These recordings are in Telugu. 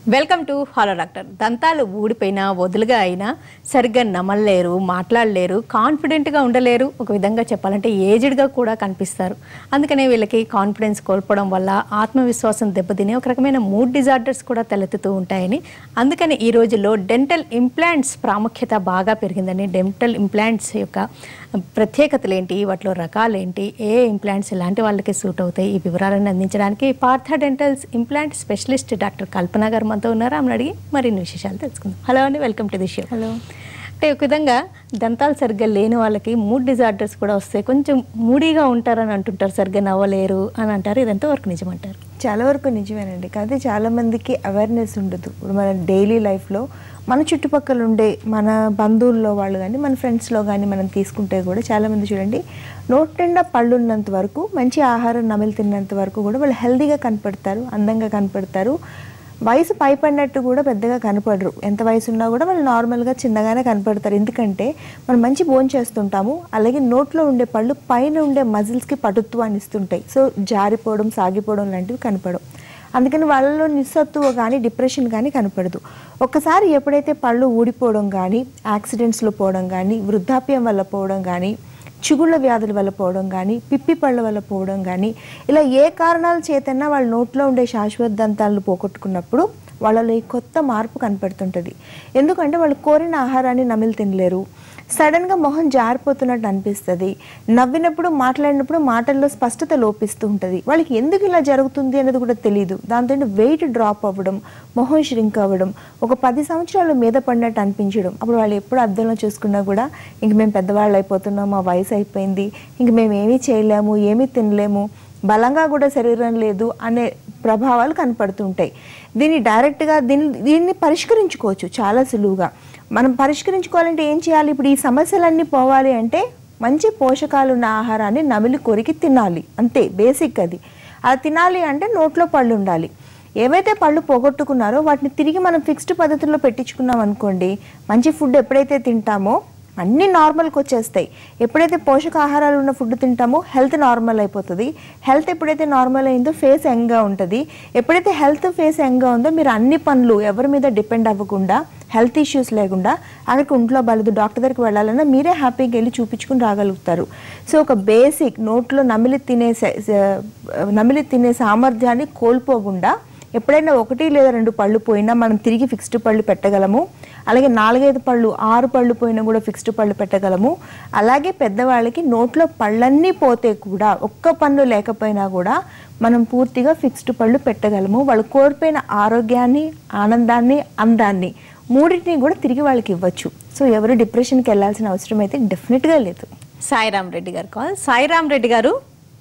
వెల్కమ్ టు హలో డాక్టర్ దంతాలు ఊడిపోయినా వదులుగా అయినా సరిగ్గా నమలలేరు మాట్లాడలేరు కాన్ఫిడెంట్గా ఉండలేరు ఒక విధంగా చెప్పాలంటే ఏజ్డ్గా కూడా కనిపిస్తారు అందుకనే వీళ్ళకి కాన్ఫిడెన్స్ కోల్పోవడం వల్ల ఆత్మవిశ్వాసం దెబ్బతిని ఒక రకమైన మూడ్ డిజార్డర్స్ కూడా తలెత్తుతూ ఉంటాయని అందుకని ఈ రోజుల్లో డెంటల్ ఇంప్లాంట్స్ ప్రాముఖ్యత బాగా పెరిగిందని డెంటల్ ఇంప్లాంట్స్ యొక్క ప్రత్యేకతలు ఏంటి వాటిలో రకాలు ఏంటి ఏ ఇంప్లాంట్స్ ఎలాంటి వాళ్ళకి సూట్ అవుతాయి ఈ వివరాలను అందించడానికి Partha dentals implant specialist doctor Kalpana గారు మనతో ఉన్నారు ఆమెను అడిగి మరిన్ని విశేషాలు తెలుసుకుందాం హలో అండి welcome to the show hello అంటే ఒక విధంగా దంతాలు సరిగ్గా లేని వాళ్ళకి మూడ్ డిజార్డర్స్ కూడా వస్తాయి కొంచెం మూడీగా ఉంటారని అంటుంటారు సరిగ్గా నవ్వలేరు అని అంటారు ఇదంతా వరకు నిజమంటారు చాలా వరకు నిజమేనండి కాకపోతే చాలా మందికి అవేర్నెస్ ఉండదు ఇప్పుడు మన డైలీ లైఫ్లో మన చుట్టుపక్కల ఉండే మన బంధువుల్లో వాళ్ళు కానీ మన ఫ్రెండ్స్లో కానీ మనం తీసుకుంటే కూడా చాలామంది చూడండి నోటి నిండా పళ్ళు ఉన్నంత వరకు మంచి ఆహారం నమిలి తిన్నంత వరకు కూడా వాళ్ళు హెల్తీగా కనపడతారు అందంగా కనపడతారు వయసు పైపడినట్టు కూడా పెద్దగా కనపడరు ఎంత వయసు ఉన్నా కూడా వాళ్ళు నార్మల్గా చిన్నగానే కనపడతారు ఎందుకంటే మనం మంచి భోజనం చేస్తుంటాము అలాగే నోట్లో ఉండే పళ్ళు పైన ఉండే మజిల్స్కి పటుత్వాన్ని ఇస్తుంటాయి సో జారిపోవడం సాగిపోవడం లాంటివి కనపడవు అందుకని వాళ్ళలో నిస్సత్తువ కానీ డిప్రెషన్ కానీ కనపడదు ఒక్కసారి ఎప్పుడైతే పళ్ళు ఊడిపోవడం కానీ యాక్సిడెంట్స్లో పోవడం కానీ వృద్ధాప్యం వల్ల పోవడం కానీ చిగుళ్ళ వ్యాధుల వల్ల పోవడం కానీ పిప్పి పళ్ళ వల్ల పోవడం కానీ ఇలా ఏ కారణాల చేతన్నా వాళ్ళ నోట్లో ఉండే శాశ్వత దంతాలను పోగొట్టుకున్నప్పుడు వాళ్ళలో ఈ కొత్త మార్పు కనపడుతుంటుంది ఎందుకంటే వాళ్ళు కోరిన ఆహారాన్ని నమిలి తినలేరు సడన్గా మొహం జారిపోతున్నట్టు అనిపిస్తుంది నవ్వినప్పుడు మాట్లాడినప్పుడు మాటల్లో స్పష్టత లోపిస్తూ ఉంటుంది వాళ్ళకి ఎందుకు ఇలా జరుగుతుంది అనేది కూడా తెలియదు దాంతో వెయిట్ డ్రాప్ అవ్వడం మొహం ష్రింక్ అవ్వడం ఒక పది సంవత్సరాలు మీద పడినట్టు అనిపించడం అప్పుడు వాళ్ళు ఎప్పుడు అద్దంలో చూసుకున్నా కూడా ఇంక మేము పెద్దవాళ్ళు అయిపోతున్నాం మా వయసు అయిపోయింది ఇంక మేము ఏమీ చేయలేము ఏమీ తినలేము బలంగా కూడా శరీరం లేదు అనే ప్రభావాలు కనపడుతుంటాయి దీన్ని డైరెక్ట్గా దీన్ని దీన్ని పరిష్కరించుకోవచ్చు చాలా సులువుగా మనం పరిష్కరించుకోవాలంటే ఏం చేయాలి ఇప్పుడు ఈ సమస్యలన్నీ పోవాలి అంటే మంచి పోషకాలు ఉన్న ఆహారాన్ని నమిలి కొరికి తినాలి అంతే బేసిక్ అది అది తినాలి అంటే నోట్లో పళ్ళు ఉండాలి ఏవైతే పళ్ళు పోగొట్టుకున్నారో వాటిని తిరిగి మనం ఫిక్స్డ్ పద్ధతిలో పెట్టించుకున్నాం అనుకోండి మంచి ఫుడ్ ఎప్పుడైతే తింటామో అన్నీ నార్మల్కి వచ్చేస్తాయి ఎప్పుడైతే పోషకాహారాలు ఉన్న ఫుడ్ తింటామో హెల్త్ నార్మల్ అయిపోతుంది హెల్త్ ఎప్పుడైతే నార్మల్ అయిందో ఫేస్ యంగ్గా ఉంటుంది ఎప్పుడైతే హెల్త్ ఫేస్ యంగ్గా ఉందో మీరు అన్ని పనులు ఎవరి మీద డిపెండ్ అవ్వకుండా హెల్త్ ఇష్యూస్ లేకుండా అక్కడికి ఒంట్లో బలదు డాక్టర్ దగ్గరికి వెళ్ళాలన్నా మీరే హ్యాపీగా వెళ్ళి చూపించుకుని రాగలుగుతారు సో ఒక బేసిక్ నోట్లో నమిలి తినే స- స- నమిలి తినే సామర్థ్యాన్ని కోల్పోకుండా ఎప్పుడైనా ఒకటి లేదా రెండు పళ్ళు పోయినా మనం తిరిగి ఫిక్స్డ్ పళ్ళు పెట్టగలము అలాగే నాలుగైదు పళ్ళు ఆరు పళ్ళు పోయినా కూడా ఫిక్స్డ్ పళ్ళు పెట్టగలము అలాగే పెద్దవాళ్ళకి నోట్లో పళ్ళన్నీ పోతే కూడా ఒక్క పన్ను లేకపోయినా కూడా మనం పూర్తిగా ఫిక్స్డ్ పళ్ళు పెట్టగలము వాళ్ళు కోల్పోయిన ఆరోగ్యాన్ని ఆనందాన్ని అందాన్ని మూడింటిని కూడా తిరిగి వాళ్ళకి ఇవ్వచ్చు సో ఎవరు డిప్రెషన్కి వెళ్ళాల్సిన అవసరం అయితే డెఫినెట్గా లేదు సాయిరామ్ రెడ్డి గారు కాల్ సాయిరామ్ రెడ్డి గారు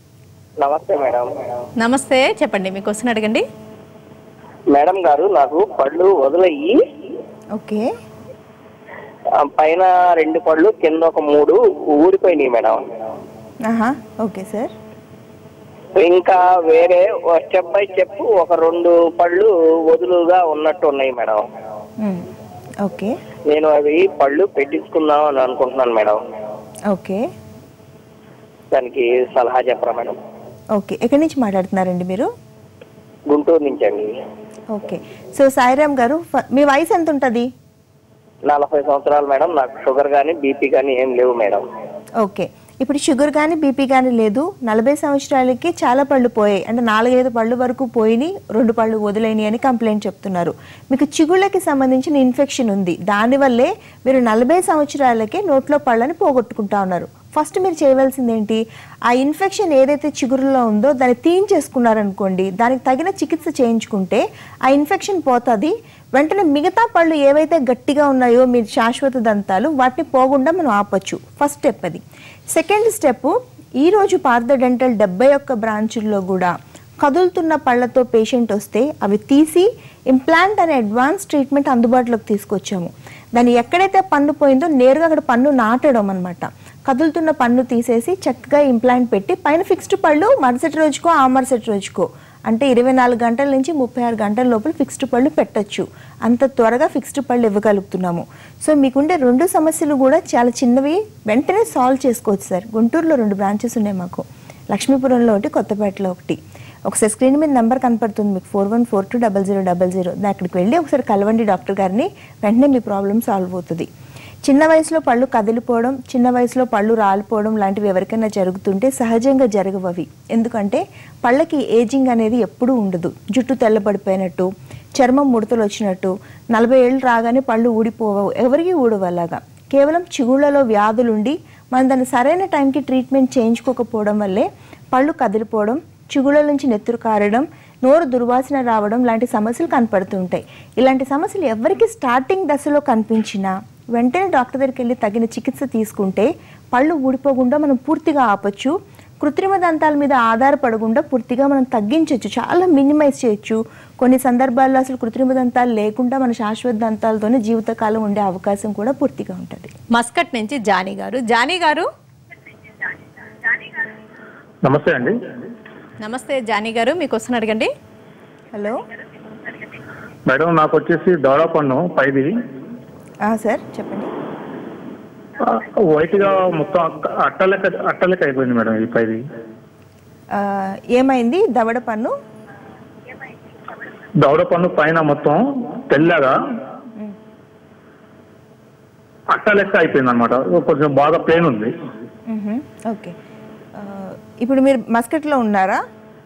నమస్తే మేడం నమస్తే చెప్పండి మీ క్వశ్చన్ అడగండి మేడం గారు నాకు పళ్ళు వదిలయ్యి ఓకే ఆ, పైన రెండు పళ్ళు కింద ఒక మూడు ఊడిపోయినాయి మేడం ఆహా ఓకే సార్ ఇంకా వేరే స్టెప్ బై స్టెప్ ఒక రెండు పళ్ళు వదులుగా ఉన్నట్టు ఉన్నాయి మేడం మ్మ్. ఓకే నేను అవి పళ్ళు పెట్టించుకుందాం అని అనుకుంటున్నాను మేడం ఓకే దానికి సలహా చెప్పరా మేడం ఓకే ఎక్కడి నుంచి మాట్లాడుతున్నారండి మీరు గుంటూరు నుంచి అండి ఓకే సో సాయిరామ్ గారు ఫ- మీ వయసు ఎంత ఉంటుంది నలభై సంవత్సరాలు మేడం నాకు షుగర్ కానీ బీపీ కానీ ఏం లేవు మేడం ఓకే ఇప్పుడు షుగర్ కానీ బీపీ కానీ లేదు నలభై సంవత్సరాలకి చాలా పళ్ళు పోయాయి అంటే నాలుగైదు పళ్ళు వరకు పోయినాయి రెండు పళ్ళు వదిలేని అని కంప్లైంట్ చెప్తున్నారు మీకు చిగుళ్ళకి సంబంధించిన ఇన్ఫెక్షన్ ఉంది దానివల్లే మీరు నలభై సంవత్సరాలకే నోట్లో పళ్ళని పోగొట్టుకుంటా ఉన్నారు ఫస్ట్ మీరు చేయవలసింది ఏంటి ఆ ఇన్ఫెక్షన్ ఏదైతే చిగురులో ఉందో దాన్ని తీయించేసుకున్నారనుకోండి దానికి తగిన చికిత్స చేయించుకుంటే ఆ ఇన్ఫెక్షన్ పోతుంది వెంటనే మిగతా పళ్ళు ఏవైతే గట్టిగా ఉన్నాయో మీ శాశ్వత దంతాలు వాటిని పోకుండా మనం ఆపొచ్చు ఫస్ట్ స్టెప్ అది సెకండ్ స్టెప్ ఈరోజు పార్థ డెంటల్ డెబ్బై ఒక్క బ్రాంచుల్లో కూడా కదులుతున్న పళ్ళతో పేషెంట్ వస్తే అవి తీసి ఇంప్లాంట్ అనే అడ్వాన్స్ ట్రీట్మెంట్ అందుబాటులోకి తీసుకొచ్చాము దాన్ని ఎక్కడైతే పన్ను పోయిందో నేరుగా అక్కడ పన్ను నాటడం అనమాట కదులుతున్న పన్ను తీసేసి చక్కగా ఇంప్లాంట్ పెట్టి పైన ఫిక్స్డ్ పళ్ళు మరుసటి రోజుకో ఆ మరుసటి రోజుకో అంటే ఇరవై నాలుగు గంటల నుంచి ముప్పై ఆరు గంటల లోపల ఫిక్స్డ్ పళ్ళు పెట్టొచ్చు అంత త్వరగా ఫిక్స్డ్ పళ్ళు ఇవ్వగలుగుతున్నాము సో మీకుండే రెండు సమస్యలు కూడా చాలా చిన్నవి వెంటనే సాల్వ్ చేసుకోవచ్చు సార్ గుంటూరులో రెండు బ్రాంచెస్ ఉన్నాయి మాకు లక్ష్మీపురంలో ఒకటి కొత్తపేటలో ఒకటి ఒకసారి స్క్రీన్ మీద నెంబర్ కనపడుతుంది మీకు four one four two double zero double zero అక్కడికి వెళ్ళి ఒకసారి కలవండి డాక్టర్ గారిని వెంటనే మీ ప్రాబ్లం సాల్వ్ అవుతుంది చిన్న వయసులో పళ్ళు కదిలిపోవడం చిన్న వయసులో పళ్ళు రాలిపోవడం లాంటివి ఎవరికైనా జరుగుతుంటే సహజంగా జరగవు అవి ఎందుకంటే పళ్ళకి ఏజింగ్ అనేది ఎప్పుడూ ఉండదు జుట్టు తెల్లబడిపోయినట్టు చర్మం ముడతలు వచ్చినట్టు నలభై ఏళ్ళు రాగానే పళ్ళు ఊడిపోవవు ఎవరికి ఊడవు అలాగా కేవలం చిగుళ్లలో వ్యాధులుండి మనం దాన్ని సరైన టైంకి ట్రీట్మెంట్ చేయించుకోకపోవడం వల్లే పళ్ళు కదిలిపోవడం చిగుళ్ళ నుంచి నెత్తురు కారడం నోరు దుర్వాసన రావడం లాంటి సమస్యలు కనపడుతుంటాయి ఇలాంటి సమస్యలు ఎవరికి స్టార్టింగ్ దశలో కనిపించినా వెంటనే డాక్టర్ దగ్గరికి వెళ్ళి తగిన చికిత్స తీసుకుంటే పళ్ళు ఊడిపోకుండా మనం పూర్తిగా ఆపొచ్చు కృత్రిమ దంతాల మీద ఆధారపడకుండా పూర్తిగా మనం తగ్గించవచ్చు చాలా మినిమైజ్ చేయొచ్చు కొన్ని సందర్భాల్లో అసలు కృత్రిమ దంతాలు లేకుండా మన శాశ్వత దంతాలతోనే జీవితకాలం ఉండే అవకాశం కూడా పూర్తిగా ఉంటుంది మస్కట్ నుంచి జానీ గారు జానీ గారు నమస్తే అండి నమస్తే జానీ గారు మీకు వస్తున్న అడగండి హలో మేడం నాకు వచ్చేసి దవడ పన్ను పైది ఆ, సార్ చెప్పండి ఆ, వైట్ గా మొత్తం అక్క- అట్టలెక్క అట్టలెక్క అయిపోయింది మేడం ఈ పైది ఆ, ఏమైంది దవడ పన్ను దవడ పన్ను పైన మొత్తం తెల్లగా అట్టలెక్క అయిపోయింది అనమాట కొంచెం బాగా పెయిన్ ఉంది మ్హూ. ఓకే ఆ, ఇప్పుడు మీరు మస్కట్లో ఉన్నారా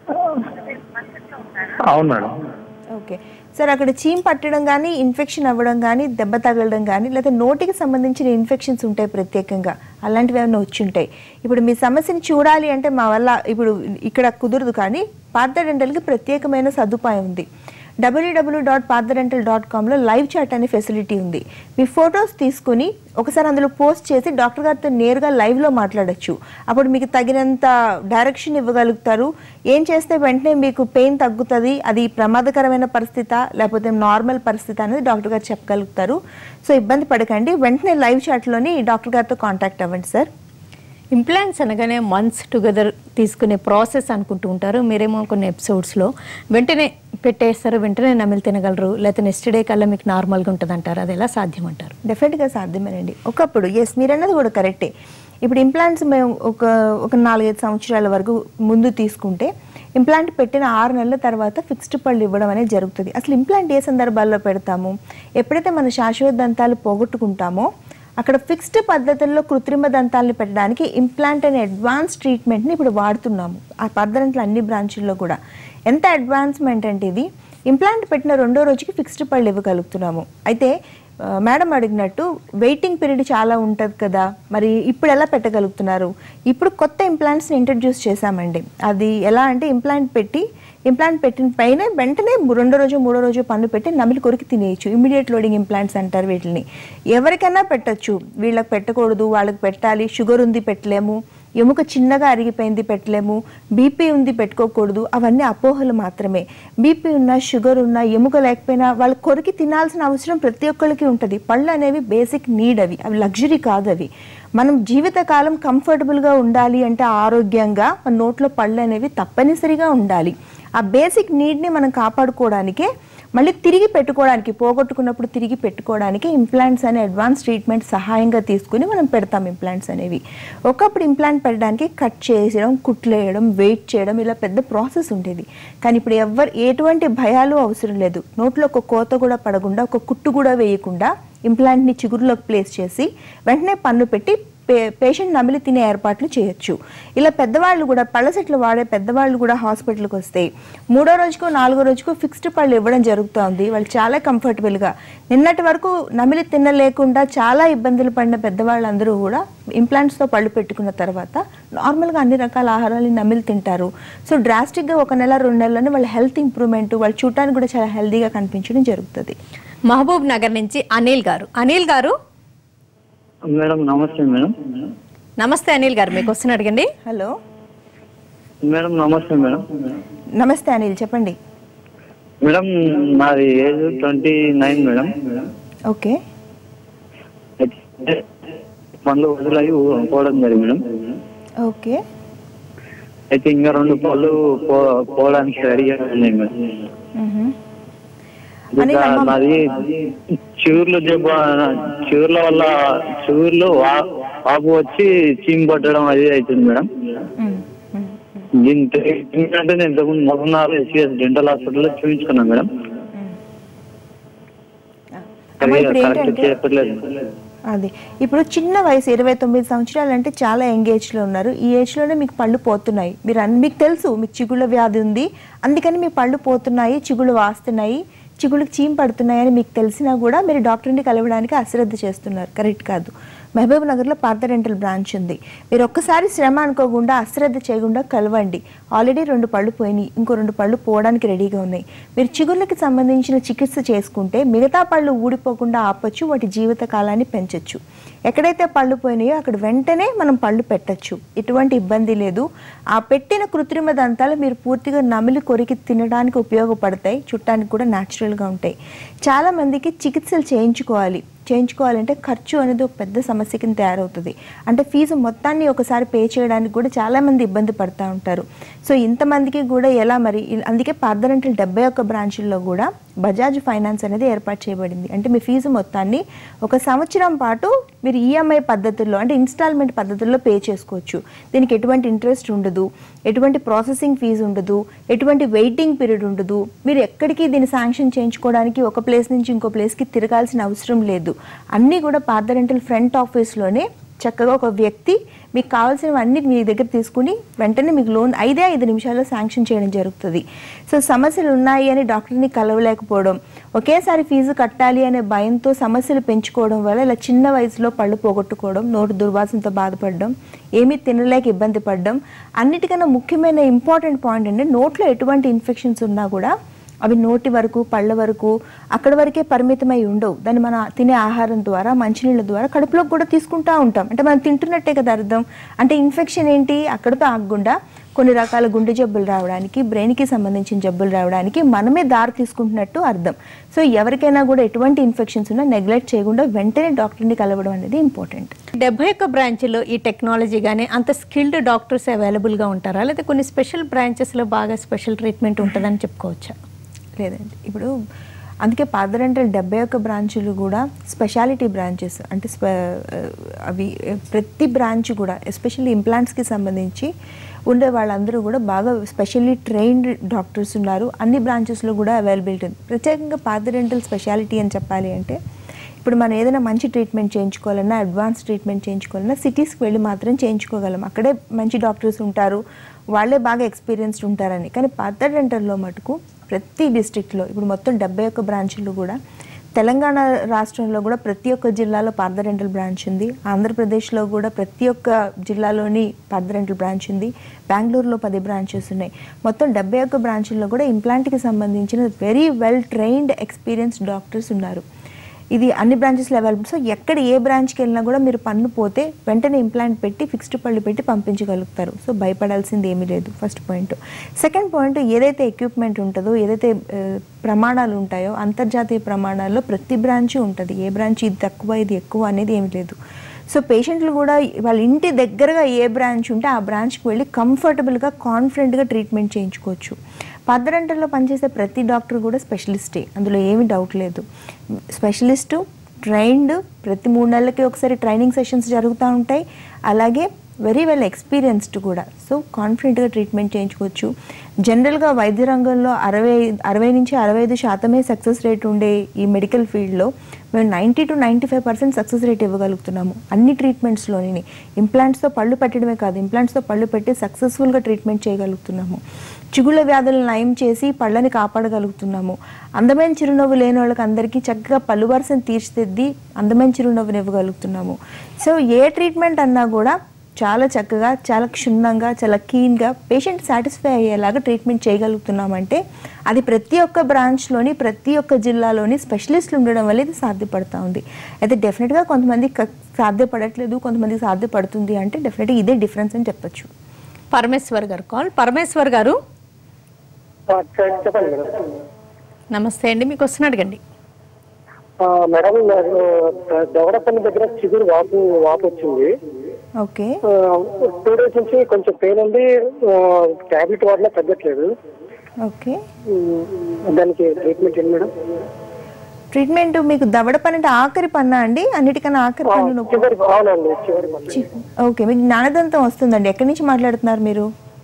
అవును మేడం ఓకే సార్ అక్కడ చీమ్ పట్టడం కానీ ఇన్ఫెక్షన్ అవ్వడం కానీ దెబ్బ తగలడం కానీ లేదా నోటికి సంబంధించిన ఇన్ఫెక్షన్స్ ఉంటాయి ప్రత్యేకంగా అలాంటివి ఏమైనా వచ్చి ఉంటాయి ఇప్పుడు మీ సమస్యని చూడాలి అంటే మా వల్ల ఇప్పుడు ఇక్కడ కుదరదు కానీ పార్థ డెంటల్కి ప్రత్యేకమైన సదుపాయం ఉంది W W dot Partha dental dot కామ్లో లైవ్ చాట్ అనే ఫెసిలిటీ ఉంది మీ ఫొటోస్ తీసుకుని ఒకసారి అందులో పోస్ట్ చేసి డాక్టర్ గారితో నేరుగా లైవ్లో మాట్లాడొచ్చు అప్పుడు మీకు తగినంత డైరెక్షన్ ఇవ్వగలుగుతారు ఏం చేస్తే వెంటనే మీకు పెయిన్ తగ్గుతుంది అది ప్రమాదకరమైన పరిస్థితి లేకపోతే నార్మల్ పరిస్థితి అనేది డాక్టర్ గారు చెప్పగలుగుతారు సో ఇబ్బంది పడకండి వెంటనే లైవ్ చాట్లోని డాక్టర్ గారితో కాంటాక్ట్ అవ్వండి సార్ ఇంప్లాంట్స్ అనగానే మంత్స్ టుగెదర్ తీసుకునే ప్రాసెస్ అనుకుంటూ ఉంటారు మీరేమో కొన్ని ఎపిసోడ్స్లో వెంటనే పెట్టేస్తారు వెంటనే నమిలి తినగలరు లేకపోతే నెక్స్ట్ డే కల్లా మీకు నార్మల్గా ఉంటుంది అంటారు అది ఎలా సాధ్యం అంటారు డెఫినెట్గా సాధ్యమేనండి ఒకప్పుడు ఎస్ మీరు అన్నది కూడా కరెక్టే ఇప్పుడు ఇంప్లాంట్స్ మేము ఒక ఒక నాలుగైదు సంవత్సరాల వరకు ముందు తీసుకుంటే ఇంప్లాంట్ పెట్టిన ఆరు నెలల తర్వాత ఫిక్స్డ్ పళ్ళు ఇవ్వడం అనేది జరుగుతుంది అసలు ఇంప్లాంట్ ఏ సందర్భాల్లో పెడతాము ఎప్పుడైతే మన శాశ్వత దంతాలు పోగొట్టుకుంటామో అక్కడ ఫిక్స్డ్ పద్ధతుల్లో కృత్రిమ దంతాలను పెట్టడానికి ఇంప్లాంట్ అనే అడ్వాన్స్ ట్రీట్మెంట్ని ఇప్పుడు వాడుతున్నాము ఆ పద్ధతులు అన్ని బ్రాంచుల్లో కూడా ఎంత అడ్వాన్స్మెంట్ అంటే ఇది ఇంప్లాంట్ పెట్టిన రెండో రోజుకి ఫిక్స్డ్ పళ్ళు ఇవ్వగలుగుతున్నాము అయితే ఆ, మేడం అడిగినట్టు వెయిటింగ్ పీరియడ్ చాలా ఉంటుంది కదా మరి ఇప్పుడు ఎలా పెట్టగలుగుతున్నారు ఇప్పుడు కొత్త ఇంప్లాంట్స్ని ఇంట్రడ్యూస్ చేశామండి అది ఎలా అంటే ఇంప్లాంట్ పెట్టి ఇంప్లాంట్ పెట్టిన పైన వెంటనే రెండో రోజు మూడో రోజు పన్ను పెట్టి నమిలి కొరికి తినేయచ్చు ఇమీడియట్ లోడింగ్ ఇంప్లాంట్స్ అంటారు వీటిని ఎవరికైనా పెట్టొచ్చు వీళ్ళకి పెట్టకూడదు వాళ్ళకి పెట్టాలి షుగర్ ఉంది పెట్టలేము ఎముక చిన్నగా అరిగిపోయింది పెట్టలేము బీపీ ఉంది పెట్టుకోకూడదు అవన్నీ అపోహలు మాత్రమే బీపీ ఉన్నా షుగర్ ఉన్నా ఎముక లేకపోయినా వాళ్ళు కొరికి తినాల్సిన అవసరం ప్రతి ఒక్కరికి ఉంటుంది పళ్ళు అనేవి బేసిక్ నీడ్ అవి అవి లగ్జరీ కాదు అవి మనం జీవితకాలం కంఫర్టబుల్గా ఉండాలి అంటే ఆరోగ్యంగా మన నోట్లో పళ్ళు అనేవి తప్పనిసరిగా ఉండాలి ఆ బేసిక్ నీడ్ని మనం కాపాడుకోవడానికే మళ్ళీ తిరిగి పెట్టుకోవడానికి పోగొట్టుకున్నప్పుడు తిరిగి పెట్టుకోవడానికి ఇంప్లాంట్స్ అనే అడ్వాన్స్ ట్రీట్మెంట్ సహాయంగా తీసుకుని మనం పెడతాం ఇంప్లాంట్స్ అనేవి ఒకప్పుడు ఇంప్లాంట్ పెట్టడానికి కట్ చేయడం కుట్లేయడం వెయిట్ చేయడం ఇలా పెద్ద ప్రాసెస్ ఉండేది కానీ ఇప్పుడు ఎవ్వరు ఎటువంటి భయాలు అవసరం లేదు నోట్లో ఒక కోత కూడా పడకుండా ఒక కుట్టు కూడా వేయకుండా ఇంప్లాంట్ని చిగురులోకి ప్లేస్ చేసి వెంటనే పన్ను పెట్టి పే పేషెంట్ నమిలి తినే ఏర్పాట్లు చేయొచ్చు ఇలా పెద్దవాళ్ళు కూడా పళ్ళ సెట్లు వాడే పెద్దవాళ్ళు కూడా హాస్పిటల్కి వస్తే మూడో రోజుకో నాలుగో రోజుకో ఫిక్స్డ్ పళ్ళు ఇవ్వడం జరుగుతోంది వాళ్ళు చాలా కంఫర్టబుల్గా నిన్నటి వరకు నమిలి తినలేకుండా చాలా ఇబ్బందులు పడిన పెద్దవాళ్ళందరూ కూడా ఇంప్లాంట్స్తో పళ్ళు పెట్టుకున్న తర్వాత నార్మల్గా అన్ని రకాల ఆహారాలు నమిలి తింటారు సో డ్రాస్టిక్గా ఒక నెల రెండు నెలల్లోనే వాళ్ళ హెల్త్ ఇంప్రూవ్మెంట్ వాళ్ళు చూడటానికి కూడా చాలా హెల్తీగా కనిపించడం జరుగుతుంది మహబూబ్ నగర్ నుంచి అనిల్ గారు అనిల్ గారు మేడం నమస్తే మేడం నమస్తే అనిల్ గారు మీకు వస్తున్న అడగండి హలో మేడం నమస్తే మేడం నమస్తే అనిల్ చెప్పండి మేడం నాది age twenty nine madam okay అయితే పనులు వదిలాయి పోవడం జరిగింది మేడం ఓకే అయితే ఇంకా రెండు పళ్ళు పో- పోవడానికి రెడీగా ఉన్నాయి మేడం మ్హూ. అని ఇంకా అమ్మ- నాది చివర్లు జబ్బు చివర్ల వల్ల చివర్లు వా- వాపు వచ్చి చీమ్ పట్టడం అది అవుతుంది మేడం మ్, మ్. దీని ట్రీట్మెంట్ అంటే నేను ఇంతకుముందు మహబూబ్నగర్ ఎస్సీఎస్ డెంటల్ హాస్పిటల్లో చూపించుకున్నాను మేడం అమ్మ, ఇప్పుడు కరెక్ట్ ఏంటంటే చెప్పట్లేదు అది ఇప్పుడు చిన్న వయసు ఇరవై తొమ్మిది సంవత్సరాలు అంటే చాలా యంగ్ ఏజ్లో ఉన్నారు ఈ ఏజ్లోనే మీకు పళ్ళు పోతున్నాయి మీరు అన్ని మీకు తెలుసు మీకు చిగుళ్ళ వ్యాధి ఉంది అందుకని మీ పళ్ళు పోతున్నాయి చిగుళ్ళు వాస్తున్నాయి చిగుళ్ళకి చీమ పడుతున్నాయి అని మీకు తెలిసినా కూడా మీరు డాక్టర్ని కలవడానికి అశ్రద్ధ చేస్తున్నారు కరెక్ట్ కాదు మహబూబ్ నగర్లో పార్థ డెంటల్ బ్రాంచ్ ఉంది మీరు ఒక్కసారి శ్రమ అనుకోకుండా అశ్రద్ధ చేయకుండా కలవండి ఆల్రెడీ రెండు పళ్ళు పోయినాయి ఇంకో రెండు పళ్ళు పోవడానికి రెడీగా ఉన్నాయి మీరు చిగుళ్ళకి సంబంధించిన చికిత్స చేసుకుంటే మిగతా పళ్ళు ఊడిపోకుండా ఆపొచ్చు వాటి జీవిత కాలాన్ని పెంచొచ్చు ఎక్కడైతే పళ్ళు పోయినాయో అక్కడ వెంటనే మనం పళ్ళు పెట్టొచ్చు ఎటువంటి ఇబ్బంది లేదు ఆ పెట్టిన కృత్రిమ దంతాలు మీరు పూర్తిగా నమిలి కొరికి తినడానికి ఉపయోగపడతాయి చుట్టానికి కూడా న్యాచురల్గా ఉంటాయి చాలా మందికి చికిత్సలు చేయించుకోవాలి చేయించుకోవాలంటే ఖర్చు అనేది ఒక పెద్ద సమస్య కింద తయారవుతుంది అంటే ఫీజు మొత్తాన్ని ఒకసారి పే చేయడానికి కూడా చాలామంది ఇబ్బంది పడుతూ ఉంటారు సో ఇంతమందికి కూడా ఎలా మరి ఇ- అందుకే పార్దనంటల్ డెబ్బై ఒక్క బ్రాంచుల్లో కూడా బజాజ్ ఫైనాన్స్ అనేది ఏర్పాటు చేయబడింది అంటే మీ ఫీజు మొత్తాన్ని ఒక సంవత్సరం పాటు మీరు ఈఎంఐ పద్ధతుల్లో అంటే ఇన్స్టాల్మెంట్ పద్ధతుల్లో పే చేసుకోవచ్చు దీనికి ఎటువంటి ఇంట్రెస్ట్ ఉండదు ఎటువంటి ప్రాసెసింగ్ ఫీజు ఉండదు ఎటువంటి వెయిటింగ్ పీరియడ్ ఉండదు మీరు ఎక్కడికి దీన్ని శాంక్షన్ చేయించుకోవడానికి ఒక ప్లేస్ నుంచి ఇంకో ప్లేస్కి తిరగాల్సిన అవసరం లేదు అన్నీ కూడా పార్థ రెంటల్ ఫ్రంట్ ఆఫీస్లోనే చక్కగా ఒక వ్యక్తి మీకు కావాల్సినవన్నీ మీ దగ్గర తీసుకుని వెంటనే మీకు లోన్ ఐదే ఐదు నిమిషాల్లో శాంక్షన్ చేయడం జరుగుతుంది సో సమస్యలు ఉన్నాయి అని డాక్టర్ని కలవలేకపోవడం ఒకేసారి ఫీజు కట్టాలి అనే భయంతో సమస్యలు పెంచుకోవడం వల్ల ఇలా చిన్న వయసులో పళ్ళు పోగొట్టుకోవడం నోటు దుర్వాసనతో బాధపడడం ఏమీ తినలేక ఇబ్బంది పడడం అన్నిటికన్నా ముఖ్యమైన ఇంపార్టెంట్ పాయింట్ అంటే నోట్లో ఎటువంటి ఇన్ఫెక్షన్స్ ఉన్నా కూడా అవి నోటి వరకు పళ్ళ వరకు అక్కడ వరకే పరిమితమై ఉండవు దాన్ని మన తినే ఆహారం ద్వారా మంచినీళ్ళ ద్వారా కడుపులోకి కూడా తీసుకుంటా ఉంటాం అంటే మనం తింటున్నట్టే కదా అర్థం అంటే ఇన్ఫెక్షన్ ఏంటి అక్కడితో ఆగకుండా కొన్ని రకాల గుండె జబ్బులు రావడానికి బ్రెయిన్కి సంబంధించిన జబ్బులు రావడానికి మనమే దారి తీసుకుంటున్నట్టు అర్థం సో ఎవరికైనా కూడా ఎటువంటి ఇన్ఫెక్షన్స్ ఉన్నా నెగ్లెక్ట్ చేయకుండా వెంటనే డాక్టర్ని కలవడం అనేది ఇంపార్టెంట్ డెబ్బై ఒక్క బ్రాంచ్లో ఈ టెక్నాలజీ కానీ అంత స్కిల్డ్ డాక్టర్స్ అవైలబుల్గా ఉంటారా లేదా కొన్ని స్పెషల్ బ్రాంచెస్లో బాగా స్పెషల్ ట్రీట్మెంట్ ఉంటుందని చెప్పుకోవచ్చా లేదండి ఇప్పుడు అందుకే పాదరంటల్ డెబ్బై ఒక్క బ్రాంచులు కూడా స్పెషాలిటీ బ్రాంచెస్ అంటే స్పె అవి ప్రతి బ్రాంచ్ కూడా ఎస్పెషల్లీ ఇంప్లాంట్స్కి సంబంధించి ఉండే వాళ్ళందరూ కూడా బాగా స్పెషల్లీ ట్రైన్డ్ డాక్టర్స్ ఉన్నారు అన్ని బ్రాంచెస్లో కూడా అవైలబిలిటీ ఉంది ప్రత్యేకంగా పాదరెంటల్ స్పెషాలిటీ అని చెప్పాలి అంటే ఇప్పుడు మనం ఏదైనా మంచి ట్రీట్మెంట్ చేయించుకోవాలన్నా అడ్వాన్స్ ట్రీట్మెంట్ చేయించుకోవాలన్నా సిటీస్కి వెళ్ళి మాత్రం చేయించుకోగలం అక్కడే మంచి డాక్టర్స్ ఉంటారు వాళ్ళే బాగా ఎక్స్పీరియన్స్డ్ ఉంటారని కానీ పాత డెంటల్లో మటుకు ప్రతి డిస్ట్రిక్ట్లో ఇప్పుడు మొత్తం డెబ్బై ఒక్క బ్రాంచులు కూడా తెలంగాణ రాష్ట్రంలో కూడా ప్రతి ఒక్క జిల్లాలో పార్థ డెంటల్ బ్రాంచ్ ఉంది ఆంధ్రప్రదేశ్లో కూడా ప్రతి ఒక్క జిల్లాలోని పార్థ డెంటల్ బ్రాంచ్ ఉంది బెంగళూరులో పది బ్రాంచెస్ ఉన్నాయి మొత్తం డెబ్బై ఒక్క బ్రాంచుల్లో కూడా ఇంప్లాంట్కి సంబంధించిన very well trained experienced doctors ఉన్నారు ఇది అన్ని బ్రాంచెస్లో అవైలబుల్ సో ఎక్కడ ఏ బ్రాంచ్కి వెళ్ళినా కూడా మీరు పన్ను పోతే వెంటనే ఇంప్లాంట్ పెట్టి ఫిక్స్డ్ పళ్ళు పెట్టి పంపించగలుగుతారు సో భయపడాల్సింది ఏమీ లేదు ఫస్ట్ పాయింట్ సెకండ్ పాయింట్ ఏదైతే ఎక్విప్మెంట్ ఉంటుందో ఏదైతే ఆ, ప్రమాణాలు ఉంటాయో అంతర్జాతీయ ప్రమాణాల్లో ప్రతి బ్రాంచ్ ఉంటుంది ఏ బ్రాంచ్ ఇది తక్కువ ఇది ఎక్కువ అనేది ఏమీ లేదు సో పేషెంట్లు కూడా వాళ్ళ ఇంటి దగ్గరగా ఏ బ్రాంచ్ ఉంటే ఆ బ్రాంచ్కి వెళ్ళి కంఫర్టబుల్గా కాన్ఫిడెంట్గా ట్రీట్మెంట్ చేయించుకోవచ్చు పద్దరంటల్లో పనిచేసే ప్రతి డాక్టర్ కూడా స్పెషలిస్టే అందులో ఏమీ డౌట్ లేదు స్పెషలిస్టు ట్రైన్డ్ ప్రతి మూడు నెలలకి ఒకసారి ట్రైనింగ్ సెషన్స్ జరుగుతూ ఉంటాయి అలాగే వెరీ వెల్ ఎక్స్పీరియన్స్డ్ కూడా సో కాన్ఫిడెంట్గా ట్రీట్మెంట్ చేయించుకోవచ్చు జనరల్గా వైద్య రంగంలో అరవై అరవై నుంచి అరవై ఐదు శాతమే సక్సెస్ రేట్ ఉండే ఈ మెడికల్ ఫీల్డ్లో మేము ninety two ninety five percent success rate ఇవ్వగలుగుతున్నాము అన్ని ట్రీట్మెంట్స్లోని ఇంప్లాంట్స్తో పళ్ళు పెట్టడమే కాదు ఇంప్లాంట్స్తో పళ్ళు పెట్టి సక్సెస్ఫుల్గా ట్రీట్మెంట్ చేయగలుగుతున్నాము చిగుళ్ళ వ్యాధులను నయం చేసి పళ్ళని కాపాడగలుగుతున్నాము అందమైన చిరునవ్వు లేని వాళ్ళకి అందరికీ చక్కగా పళ్ళు వరుసను తీర్చిదిద్ది అందమైన చిరునవ్వుని ఇవ్వగలుగుతున్నాము సో ఏ ట్రీట్మెంట్ అన్నా కూడా చాలా చక్కగా చాలా క్షుణ్ణంగా చాలా కీన్గా పేషెంట్ సాటిస్ఫై అయ్యేలాగా ట్రీట్మెంట్ చేయగలుగుతున్నామంటే అది ప్రతి ఒక్క బ్రాంచ్లోని ప్రతి ఒక్క జిల్లాలోని స్పెషలిస్టులు ఉండడం వల్ల ఇది సాధ్యపడతా ఉంది అయితే డెఫినెట్గా కొంతమంది సాధ్యపడట్లేదు కొంతమందికి సాధ్యపడుతుంది అంటే డెఫినెట్గా ఇదే డిఫరెన్స్ అని చెప్పొచ్చు పరమేశ్వర్ గారు కాల్ పరమేశ్వర్ గారు చెప్పండి మేడం నమస్తే అండి మీకు వస్తున్న అడగండి ఆ, మేడం నాకు దవడపల్లి దగ్గర చిగురు వాపు వాపు వచ్చింది ఓకే టూ డేస్ నుంచి కొంచెం పెయిన్ ఉంది టాబ్లెట్ వాడినా తగ్గట్లేదు ఓకే ఉమ్, దానికి ట్రీట్మెంట్ ఏంటి మేడం ట్రీట్మెంట్ మీకు దవడ పని అంటే ఆఖరి పన్నా అండి అన్నిటికన్నా ఆఖరి పన్ను నొప్పి చివరి అవునండి చివరి పన్ను. ఓకే మీకు జ్ఞానదంతం వస్తుందండి ఎక్కడి నుంచి మాట్లాడుతున్నారు మీరు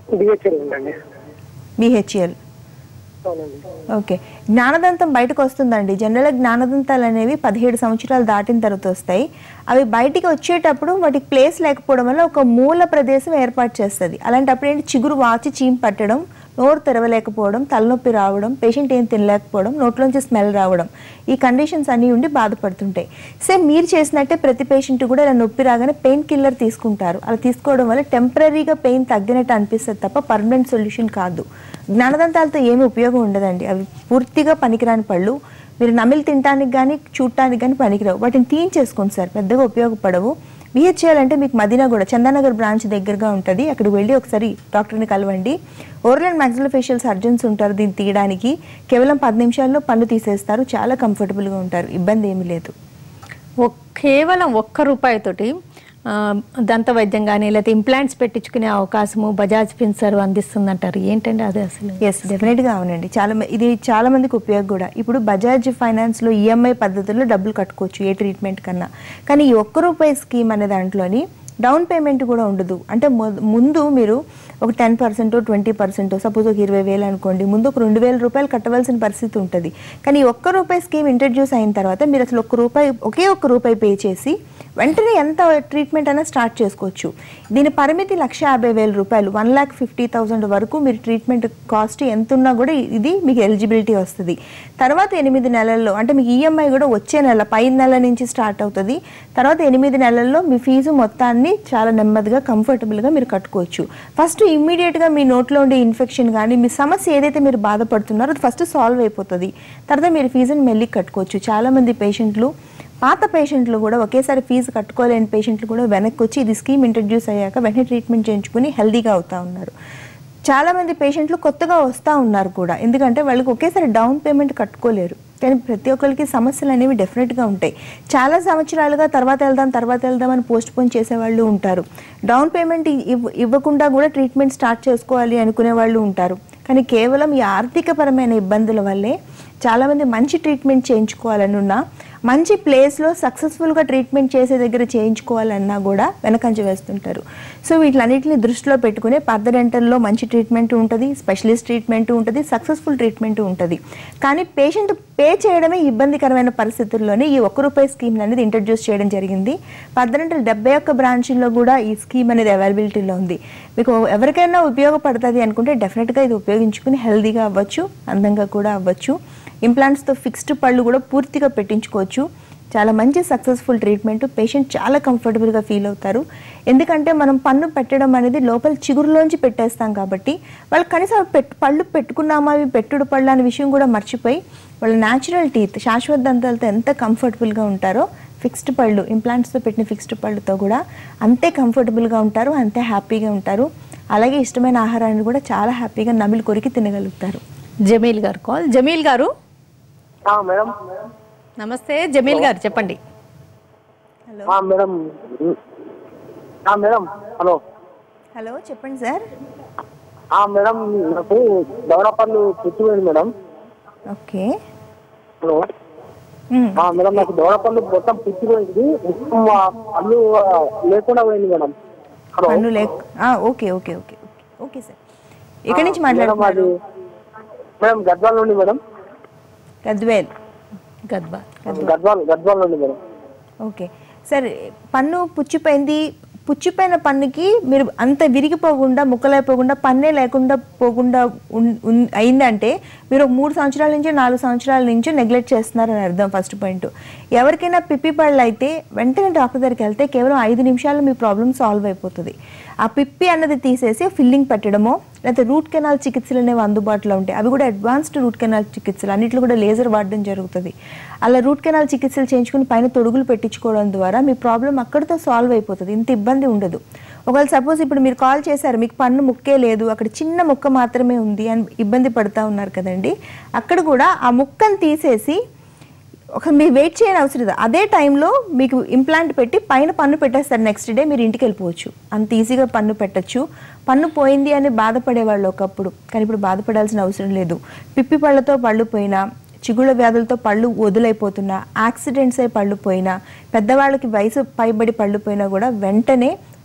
డిహెచ్ఎల్ ఉందండి బిహెచ్ఎల్ అవునండి ఓకే జ్ఞానదంతం బయటకు వస్తుందండి జనరల్గా జ్ఞానదంతాలు అనేవి పదిహేడు సంవత్సరాలు దాటిన తర్వాత వస్తాయి అవి బయటికి వచ్చేటప్పుడు వాటికి ప్లేస్ లేకపోవడం వల్ల ఒక మూల ప్రదేశం ఏర్పాటు చేస్తుంది అలాంటప్పుడు ఏంటి చిగురు వాచి చీమ్ పట్టడం నోరు తెరవలేకపోవడం తలనొప్పి రావడం పేషెంట్ ఏం తినలేకపోవడం నోట్లోంచి స్మెల్ రావడం ఈ కండిషన్స్ అన్నీ ఉండి బాధపడుతుంటాయి సేమ్ మీరు చేసినట్టే ప్రతి పేషెంట్ కూడా ఇలా నొప్పి రాగానే పెయిన్ కిల్లర్ తీసుకుంటారు అలా తీసుకోవడం వల్ల టెంపరీగా పెయిన్ తగ్గినట్టు అనిపిస్తుంది తప్ప పర్మనెంట్ సొల్యూషన్ కాదు జ్ఞానదంతాలతో ఏమి ఉపయోగం ఉండదండి అవి పూర్తిగా పనికిరాని పళ్ళు మీరు నమిలి తినడానికి కానీ చూడటానికి కానీ పనికిరావు వాటిని తీయించేసుకోండి సార్ పెద్దగా ఉపయోగపడవు బిహెచ్ఎల్ అంటే మీకు మదీనా కూడా చందానగర్ బ్రాంచ్ దగ్గరగా ఉంటుంది అక్కడికి వెళ్ళి ఒకసారి డాక్టర్ని కలవండి oral and maxillo facial surgeons ఉంటారు దీన్ని తీయడానికి కేవలం పది నిమిషాల్లో పళ్ళు తీసేస్తారు చాలా కంఫర్టబుల్గా ఉంటారు ఇబ్బంది ఏమీ లేదు ఒక్- కేవలం ఒక్క రూపాయితోటి ఆ, దంత వైద్యం కానీ లేకపోతే ఇంప్లాంట్స్ పెట్టించుకునే అవకాశము బజాజ్ ఫిన్సర్ అందిస్తుందంటారు ఏంటండి అది అసలు ఎస్ డెఫినెట్గా అవునండి చాలా మ- ఇది చాలా మందికి ఉపయోగం కూడా ఇప్పుడు బజాజ్ ఫైనాన్స్లో ఈఎంఐ పద్ధతుల్లో డబ్బులు కట్టుకోవచ్చు ఏ ట్రీట్మెంట్ కన్నా కానీ ఈ ఒక్క రూపాయి స్కీమ్ అనే దాంట్లోని డౌన్ పేమెంట్ కూడా ఉండదు అంటే మొ- ముందు మీరు ఒక ten percent twenty percent suppose ఒక ఇరవై వేలు అనుకోండి ముందు ఒక రెండు వేల రూపాయలు కట్టవలసిన పరిస్థితి ఉంటుంది కానీ ఈ ఒక్క రూపాయి స్కీమ్ ఇంట్రడ్యూస్ అయిన తర్వాత మీరు అసలు ఒక్క రూపాయి ఒకే ఒక్క రూపాయి పే చేసి వెంటనే ఎంత ట్రీట్మెంట్ అయినా స్టార్ట్ చేసుకోవచ్చు దీని పరిమితి లక్ష యాభై వేల రూపాయలు వన్ ల్యాక్ ఫిఫ్టీ థౌసండ్ వరకు మీరు ట్రీట్మెంట్ కాస్ట్ ఎంత ఉన్నా కూడా ఇది మీకు ఎలిజిబిలిటీ వస్తుంది తర్వాత ఎనిమిది నెలల్లో అంటే మీకు ఈఎంఐ కూడా వచ్చే నెల పై నెల నుంచి స్టార్ట్ అవుతుంది తర్వాత ఎనిమిది నెలల్లో మీ ఫీజు మొత్తాన్ని చాలా నెమ్మదిగా కంఫర్టబుల్గా మీరు కట్టుకోవచ్చు ఫస్ట్ ఇమ్మీడియట్గా మీ నోట్లో ఉండే ఇన్ఫెక్షన్ కానీ మీ సమస్య ఏదైతే మీరు బాధపడుతున్నారో అది ఫస్ట్ సాల్వ్ అయిపోతుంది తర్వాత మీరు ఫీజుని మెల్లికి కట్టుకోవచ్చు చాలామంది పేషెంట్లు పాత పేషెంట్లు కూడా ఒకేసారి ఫీజు కట్టుకోలేని పేషెంట్లు కూడా వెనక్కి వచ్చి ఇది స్కీమ్ ఇంట్రడ్యూస్ అయ్యాక వెంటనే ట్రీట్మెంట్ చేయించుకుని హెల్దీగా అవుతా ఉన్నారు చాలా మంది పేషెంట్లు కొత్తగా వస్తూ ఉన్నారు కూడా ఎందుకంటే వాళ్ళకి ఒకేసారి డౌన్ పేమెంట్ కట్టుకోలేరు కానీ ప్రతి ఒక్కరికి సమస్యలు అనేవి డెఫినెట్గా ఉంటాయి చాలా సంవత్సరాలుగా తర్వాత వెళ్దాం తర్వాత వెళ్దాం అని పోస్ట్ పోన్ చేసేవాళ్ళు ఉంటారు డౌన్ పేమెంట్ ఇవ్ ఇవ్వకుండా కూడా ట్రీట్మెంట్ స్టార్ట్ చేసుకోవాలి అనుకునే వాళ్ళు ఉంటారు కానీ కేవలం ఈ ఆర్థికపరమైన ఇబ్బందుల వల్లే చాలామంది మంచి ట్రీట్మెంట్ చేయించుకోవాలని ఉన్నా మంచి ప్లేస్లో సక్సెస్ఫుల్గా ట్రీట్మెంట్ చేసే దగ్గర చేయించుకోవాలన్నా కూడా వెనకంజ వేస్తుంటారు సో వీటిలన్నింటిని దృష్టిలో పెట్టుకునే పర్ద డెంటల్లో మంచి ట్రీట్మెంట్ ఉంటుంది స్పెషలిస్ట్ ట్రీట్మెంట్ ఉంటుంది సక్సెస్ఫుల్ ట్రీట్మెంట్ ఉంటుంది కానీ పేషెంట్ పే చేయడమే ఇబ్బందికరమైన పరిస్థితుల్లోనే ఈ ఒక్క రూపాయి స్కీమ్ అనేది ఇంట్రడ్యూస్ చేయడం జరిగింది పర్ద డెంటల్ డెబ్బై ఒక్క బ్రాంచ్ల్లో కూడా ఈ స్కీమ్ అనేది అవైలబిలిటీలో ఉంది మీకు ఎవరికైనా ఉపయోగపడుతుంది అనుకుంటే డెఫినెట్గా ఇది ఉపయోగించుకుని హెల్తీగా అవ్వచ్చు అందంగా కూడా అవ్వచ్చు ఇంప్లాంట్స్తో ఫిక్స్డ్ పళ్ళు కూడా పూర్తిగా పెట్టించుకోవచ్చు చాలా మంచి సక్సెస్ఫుల్ ట్రీట్మెంట్ పేషెంట్ చాలా కంఫర్టబుల్గా ఫీల్ అవుతారు ఎందుకంటే మనం పన్ను పెట్టడం అనేది లోపల చిగురులోంచి పెట్టేస్తాం కాబట్టి వాళ్ళు కనీసం అవి పెట్టు పళ్ళు పెట్టుకున్నామా అవి పెట్టుడు పళ్ళు అనే విషయం కూడా మర్చిపోయి వాళ్ళ న్యాచురల్ టీత్ శాశ్వత దంతాలతో ఎంత కంఫర్టబుల్గా ఉంటారో ఫిక్స్డ్ పళ్ళు ఇంప్లాంట్స్తో పెట్టిన ఫిక్స్డ్ పళ్ళతో కూడా అంతే కంఫర్టబుల్గా ఉంటారు అంతే హ్యాపీగా ఉంటారు అలాగే ఇష్టమైన ఆహారాన్ని కూడా చాలా హ్యాపీగా నమిలి కొరికి తినగలుగుతారు జమీల్ గారు కాల్ జమీల్ గారు ఆ, మేడం నమస్తే జమీల్ గారు చెప్పండి ఆ, మేడం ఆ, మేడం హలో హలో చెప్పండి సార్ ఆ, మేడం నాకు దవడపళ్ళు పుచ్చిపోయింది మేడం ఓకే హలో మ్మ్. ఆ, మేడం నాకు దవడపళ్ళు మొత్తం పుచ్చిపోయింది మొత్తం ఆ పళ్ళు ఆ, లేకుండా పోయింది మేడం హలో పన్ను లేక ఆ, okay okay okay okay okay sir ఎక్కడి నుంచి ఆ, మేడం మాట్లాడుతున్నారు అది మేడం గద్వాల నుండి మేడం గద్వేల్ గద్బా గద్వాల్ గద్వాల నుండి మేడం ఓకే సార్ పన్ను పుచ్చిపోయింది పుచ్చిపోయిన పన్నుకి మీరు అంత విరిగిపోకుండా ముక్కలైపోకుండా పన్నే లేకుండా పోకుండా ఉన్- ఉన్- అయిందంటే మీరు ఒక మూడు సంవత్సరాల నుంచి నాలుగు సంవత్సరాల నుంచి నెగ్లెక్ట్ చేస్తున్నారని అర్థం ఫస్ట్ పాయింట్ ఎవరికైనా పిప్పి పళ్ళు అయితే వెంటనే డాక్టర్ దగ్గరికి వెళ్తే కేవలం ఐదు నిమిషాల్లో మీ ప్రాబ్లం సాల్వ్ అయిపోతుంది ఆ పిప్పి అన్నది తీసేసి ఫిల్లింగ్ పెట్టడమో లేకపోతే రూట్ కెనాల్ చికిత్సలు అనేవి అందుబాటులో ఉంటాయి అవి కూడా అడ్వాన్స్డ్ రూట్ కెనాల్ చికిత్సలు అన్నిట్లో కూడా లేజర్ వాడడం జరుగుతుంది అలా రూట్ కెనాల్ చికిత్సలు చేయించుకుని పైన తొడుగులు పెట్టించుకోవడం ద్వారా మీ ప్రాబ్లం అక్కడితో సాల్వ్ అయిపోతుంది ఇంత ఇబ్బంది ఉండదు ఒకవేళ సపోజ్ ఇప్పుడు మీరు కాల్ చేశారు మీకు పన్ను ముక్కే లేదు అక్కడ చిన్న ముక్క మాత్రమే ఉంది అని ఇబ్బంది పడుతూ ఉన్నారు కదండి అక్కడ కూడా ఆ ముక్కను తీసేసి ఒక మీరు వెయిట్ చేయని అవసరం లేదు అదే టైంలో మీకు ఇంప్లాంట్ పెట్టి పైన పన్ను పెట్టేస్తారు నెక్స్ట్ డే మీరు ఇంటికి వెళ్ళిపోవచ్చు అంత ఈజీగా పన్ను పెట్టచ్చు పన్ను పోయింది అని బాధపడేవాళ్ళు ఒకప్పుడు కానీ ఇప్పుడు బాధపడాల్సిన అవసరం లేదు పిప్పి పళ్ళతో పళ్ళు పోయినా చిగుళ్ళ వ్యాధులతో పళ్ళు వదులైపోతున్నా యాక్సిడెంట్స్ అయి పళ్ళు పోయినా పెద్దవాళ్ళకి వయసు పైబడి పళ్ళు పోయినా కూడా వెంటనే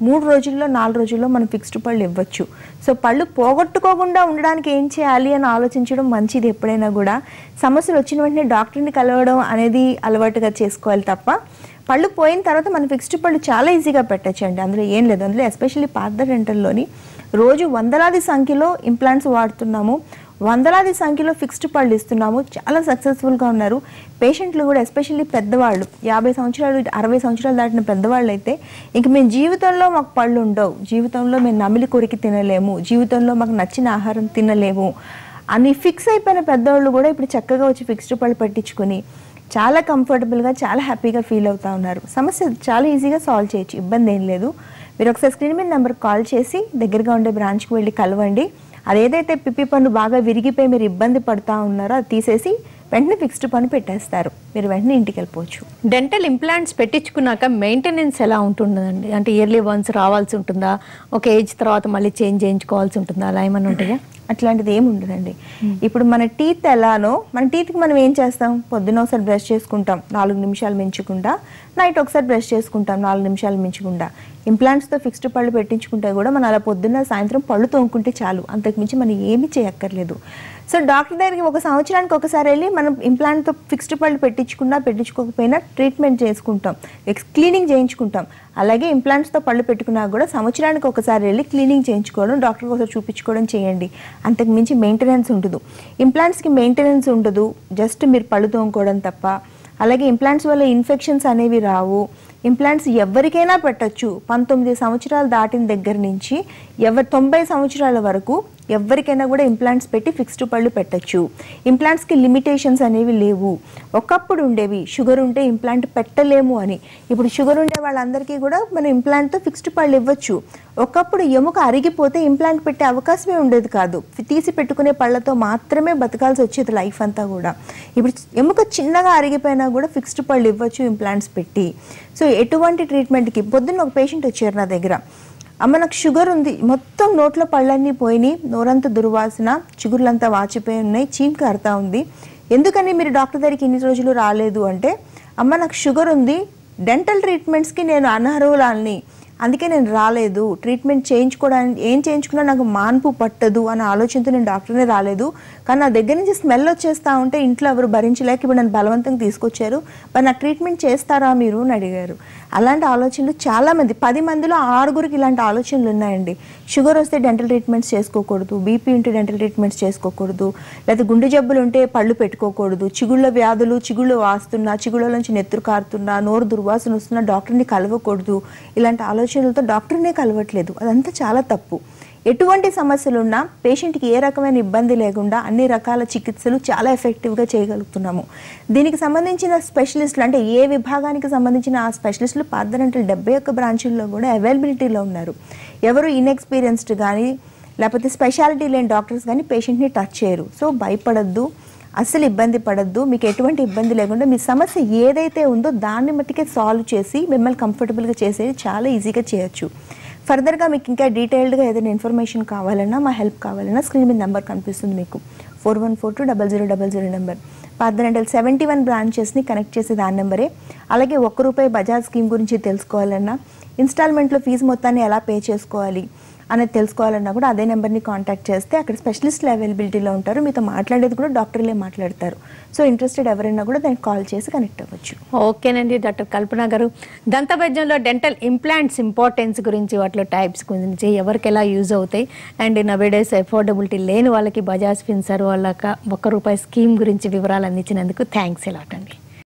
మూడు రోజుల్లో నాలుగు రోజుల్లో మనం ఫిక్స్డ్ పళ్ళు ఇవ్వచ్చు సో పళ్ళు పోగొట్టుకోకుండా ఉండడానికి ఏం చేయాలి అని ఆలోచించడం మంచిది ఎప్పుడైనా కూడా సమస్యలు వచ్చిన వెంటనే డాక్టర్ని కలవడం అనేది అలవాటుగా చేసుకోవాలి తప్ప పళ్ళు పోయిన తర్వాత మనం ఫిక్స్డ్ పళ్ళు చాలా ఈజీగా పెట్టచ్చండి అందులో ఏం లేదు అందులో ఎస్పెషల్లీ పాత డెంటల్లోని రోజు వందలాది సంఖ్యలో ఇంప్లాంట్స్ వాడుతున్నాము వందలాది సంఖ్యలో ఫిక్స్డ్ పళ్ళు ఇస్తున్నాము చాలా సక్సెస్ఫుల్గా ఉన్నారు పేషెంట్లు కూడా ఎస్పెషల్లీ పెద్దవాళ్ళు యాభై సంవత్సరాలు అరవై సంవత్సరాలు దాటిన పెద్దవాళ్ళు అయితే ఇంక మేము జీవితంలో మాకు పళ్ళు ఉండవు జీవితంలో మేము నమిలి కొరికి తినలేము జీవితంలో మాకు నచ్చిన ఆహారం తినలేము అని ఫిక్స్ అయిపోయిన పెద్దవాళ్ళు కూడా ఇప్పుడు చక్కగా వచ్చి ఫిక్స్డ్ పళ్ళు పెట్టించుకొని చాలా కంఫర్టబుల్గా చాలా హ్యాపీగా ఫీల్ అవుతా ఉన్నారు సమస్య చాలా ఈజీగా సాల్వ్ చేయొచ్చు ఇబ్బంది ఏం లేదు మీరు ఒకసారి స్క్రీన్ మీద నెంబర్ కాల్ చేసి దగ్గరగా ఉండే బ్రాంచ్కి వెళ్ళి కలవండి అదేదైతే పిప్పి పన్ను బాగా విరిగిపోయి మీరు ఇబ్బంది పడుతూ ఉన్నారో అది తీసేసి వెంటనే ఫిక్స్డ్ పన్ను పెట్టేస్తారు మీరు వెంటనే ఇంటికి వెళ్ళిపోవచ్చు డెంటల్ ఇంప్లాంట్స్ పెట్టించుకున్నాక మెయింటెనెన్స్ ఎలా ఉంటుందండి అంటే ఇయర్లీ వన్స్ రావాల్సి ఉంటుందా ఒక ఏజ్ తర్వాత మళ్ళీ చేంజ్ చేయించుకోవాల్సి ఉంటుందా అలా ఏమైనా ఉంటాయా అట్లాంటిది ఏమి ఉండదండి ఇప్పుడు మన టీత్ ఎలానో మన టీత్కి మనం ఏం చేస్తాం పొద్దున ఒకసారి బ్రష్ చేసుకుంటాం నాలుగు నిమిషాలు మించకుండా నైట్ ఒకసారి బ్రష్ చేసుకుంటాం నాలుగు నిమిషాలు మించకుండా ఇంప్లాంట్స్తో ఫిక్స్డ్ పళ్ళు పెట్టించుకుంటే కూడా మనం అలా పొద్దున్న సాయంత్రం పళ్ళు తోముకుంటే చాలు అంతకుమించి మనం ఏమీ చేయక్కర్లేదు సో డాక్టర్ దగ్గరికి ఒక సంవత్సరానికి ఒకసారి వెళ్ళి మనం ఇంప్లాంట్తో ఫిక్స్డ్ పళ్ళు పెట్టించుకున్నా పెట్టించుకోకపోయినా ట్రీట్మెంట్ చేసుకుంటాం ఎక్స్ క్లీనింగ్ చేయించుకుంటాం అలాగే ఇంప్లాంట్స్తో పళ్ళు పెట్టుకున్నా కూడా సంవత్సరానికి ఒకసారి వెళ్ళి క్లీనింగ్ చేయించుకోవడం డాక్టర్కి ఒకసారి చూపించుకోవడం చేయండి అంతకు మించి మెయింటెనెన్స్ ఉండదు ఇంప్లాంట్స్కి మెయింటెనెన్స్ ఉండదు జస్ట్ మీరు పళ్ళు తోముకోవడం తప్ప అలాగే ఇంప్లాంట్స్ వల్ల ఇన్ఫెక్షన్స్ అనేవి రావు ఇంప్లాంట్స్ ఎవరికైనా పెట్టచ్చు పంతొమ్మిది సంవత్సరాలు దాటిన దగ్గర నుంచి ఎవరి తొంభై సంవత్సరాల వరకు ఎవరికైనా కూడా ఇంప్లాంట్స్ పెట్టి ఫిక్స్డ్ పళ్ళు పెట్టచ్చు ఇంప్లాంట్స్కి లిమిటేషన్స్ అనేవి లేవు ఒకప్పుడు ఉండేవి షుగర్ ఉంటే ఇంప్లాంట్ పెట్టలేము అని ఇప్పుడు షుగర్ ఉండే వాళ్ళందరికీ కూడా మనం ఇంప్లాంట్తో ఫిక్స్డ్ పళ్ళు ఇవ్వచ్చు ఒకప్పుడు ఎముక అరిగిపోతే ఇంప్లాంట్ పెట్టే అవకాశమే ఉండేది కాదు తీసి పెట్టుకునే పళ్ళతో మాత్రమే బతకాల్సి వచ్చేది లైఫ్ అంతా కూడా ఇప్పుడు ఎముక చిన్నగా అరిగిపోయినా కూడా ఫిక్స్డ్ పళ్ళు ఇవ్వచ్చు ఇంప్లాంట్స్ పెట్టి సో ఎటువంటి ట్రీట్మెంట్కి పొద్దున్న ఒక పేషెంట్ వచ్చారు నా దగ్గర అమ్మ నాకు షుగర్ ఉంది మొత్తం నోట్లో పళ్ళన్నీ పోయినాయి నోరంతా దుర్వాసన చిగుర్లంతా వాచిపోయి ఉన్నాయి చీమ్ కారుతా ఉంది ఎందుకని మీరు డాక్టర్ దగ్గరికి ఇన్ని రోజులు రాలేదు అంటే అమ్మ నాకు షుగర్ ఉంది డెంటల్ ట్రీట్మెంట్స్కి నేను అనర్హులాల్ని అందుకే నేను రాలేదు ట్రీట్మెంట్ చేయించుకోవడానికి ఏం చేయించుకున్నా నాకు మాన్పు పట్టదు అన్న ఆలోచనతో నేను డాక్టర్నే రాలేదు కానీ నా దగ్గర నుంచి స్మెల్ వచ్చేస్తా ఉంటే ఇంట్లో ఎవరు భరించలేక ఇప్పుడు నన్ను బలవంతంగా తీసుకొచ్చారు మరి నాకు ట్రీట్మెంట్ చేస్తారా మీరు అని అడిగారు అలాంటి ఆలోచనలు చాలామంది పది మందిలో ఆరుగురికి ఇలాంటి ఆలోచనలు ఉన్నాయండి షుగర్ వస్తే డెంటల్ ట్రీట్మెంట్స్ చేసుకోకూడదు బీపీ ఉంటే డెంటల్ ట్రీట్మెంట్స్ చేసుకోకూడదు లేదా గుండె జబ్బులు ఉంటే పళ్ళు పెట్టుకోకూడదు చిగుళ్ళ వ్యాధులు చిగుళ్ళు వాస్తున్నా చిగుళ్ళ నుంచి నెత్తురు కారుతున్నా నోరు దుర్వాసన వస్తున్నా డాక్టర్ని కలవకూడదు ఇలాంటి ఆలోచనలతో డాక్టర్నే కలవట్లేదు అదంతా చాలా తప్పు ఎటువంటి సమస్యలు ఉన్నా పేషెంట్కి ఏ రకమైన ఇబ్బంది లేకుండా అన్ని రకాల చికిత్సలు చాలా ఎఫెక్టివ్గా చేయగలుగుతున్నాము దీనికి సంబంధించిన స్పెషలిస్టులు అంటే ఏ విభాగానికి సంబంధించిన ఆ స్పెషలిస్టులు పార్దనంటల్ డెబ్బై ఒక్క బ్రాంచుల్లో కూడా అవైలబిలిటీలో ఉన్నారు ఎవరు ఇన్ఎక్స్పీరియన్స్డ్ కానీ లేకపోతే స్పెషాలిటీ లేని డాక్టర్స్ కానీ పేషెంట్ని టచ్ చేయరు సో భయపడద్దు అస్సలు ఇబ్బంది పడద్దు మీకు ఎటువంటి ఇబ్బంది లేకుండా మీ సమస్య ఏదైతే ఉందో దాన్ని మట్టికే సాల్వ్ చేసి మిమ్మల్ని కంఫర్టబుల్గా చేసేది చాలా ఈజీగా చేయొచ్చు ఫర్దర్గా మీకు ఇంకా డీటెయిల్డ్గా ఏదైనా ఇన్ఫర్మేషన్ కావాలన్నా మా హెల్ప్ కావాలన్నా స్క్రీన్ మీద నెంబర్ కనిపిస్తుంది మీకు four one four two double zero double zero number Partha dental seventy one బ్రాంచెస్ని కనెక్ట్ చేసేది ఆ నెంబరే అలాగే ఒక్క రూపాయి బజాజ్ స్కీమ్ గురించి తెలుసుకోవాలన్నా ఇన్స్టాల్మెంట్లో ఫీజు మొత్తాన్ని ఎలా పే చేసుకోవాలి అనేది తెలుసుకోవాలన్నా కూడా అదే నెంబర్ని కాంటాక్ట్ చేస్తే అక్కడ స్పెషలిస్టులు అవైలబిలిటీలో ఉంటారు మీతో మాట్లాడేది కూడా డాక్టర్లే మాట్లాడతారు సో ఇంట్రెస్టెడ్ ఎవరైనా కూడా దానికి కాల్ చేసి కనెక్ట్ అవ్వచ్చు ఓకేనండి డాక్టర్ కల్పన గారు దంత వైద్యంలో డెంటల్ ఇంప్లాంట్స్ ఇంపార్టెన్స్ గురించి వాటిలో టైప్స్ గురించి ఎవరికి ఎలా యూజ్ అవుతాయి అండ్ నవేడేస్ అఫోర్డబిలిటీ లేని వాళ్ళకి బజాజ్ ఫిన్సర్ వాళ్ళక ఒక్క రూపాయి స్కీమ్ గురించి వివరాలు అందించినందుకు థ్యాంక్స్ ఎలాట్ అండి